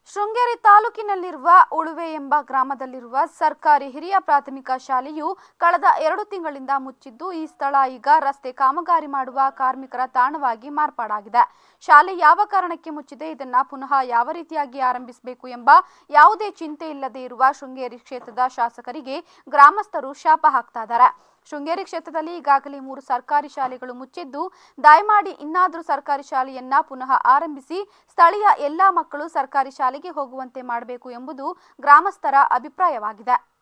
ಶೃಂಗೇರಿ ತಾಲೂಕಿನಲ್ಲಿರುವ ಉಳುವೆ ಎಂಬ ಗ್ರಾಮದಲ್ಲಿರುವ ಸರ್ಕಾರಿ ಹಿರಿಯ ಪ್ರಾಥಮಿಕ ಶಾಲೆಯು ಕಳೆದ ಎರಡು ತಿಂಗಳಿಂದ ಮುಚ್ಚಿದ್ದು ಈ ಸ್ಥಳ ಈಗ ರಸ್ತೆ ಕಾಮಗಾರಿ ಮಾಡುವ ಕಾರ್ಮಿಕರ ತಾಣವಾಗಿ ಮಾರ್ಪಾಡಾಗಿದೆ ಶಾಲೆ ಯಾವ ಕಾರಣಕ್ಕೆ ಮುಚ್ಚಿದೆ ಇದನ್ನ ಪುನಃ ಯಾವ ರೀತಿಯಾಗಿ ಆರಂಭಿಸಬೇಕು ಎಂಬ ಯಾವುದೇ ಚಿಂತೆ ಇಲ್ಲದೆ ಇರುವ ಶೃಂಗೇರಿ ಕ್ಷೇತ್ರದ ಶಾಸಕರಿಗೆ ಗ್ರಾಮಸ್ಥರು ಶಾಪ ಹಾಕ್ತಾ ಇದ್ದಾರೆ ಶೃಂಗೇರಿ ಕ್ಷೇತ್ರದಲ್ಲಿ ಈಗಾಗಲೇ ಮೂರು ಸರ್ಕಾರಿ ಶಾಲೆಗಳು ಮುಚ್ಚಿದ್ದು ದಯಮಾಡಿ ಇನ್ನಾದರೂ ಸರ್ಕಾರಿ ಶಾಲೆಯನ್ನ ಪುನಃ ಆರಂಭಿಸಿ ಸ್ಥಳೀಯ ಎಲ್ಲಾ ಮಕ್ಕಳು ಸರ್ಕಾರಿ ಶಾಲೆಗೆ ಹೋಗುವಂತೆ ಮಾಡಬೇಕು ಎಂಬುದು ಗ್ರಾಮಸ್ಥರ ಅಭಿಪ್ರಾಯವಾಗಿದೆ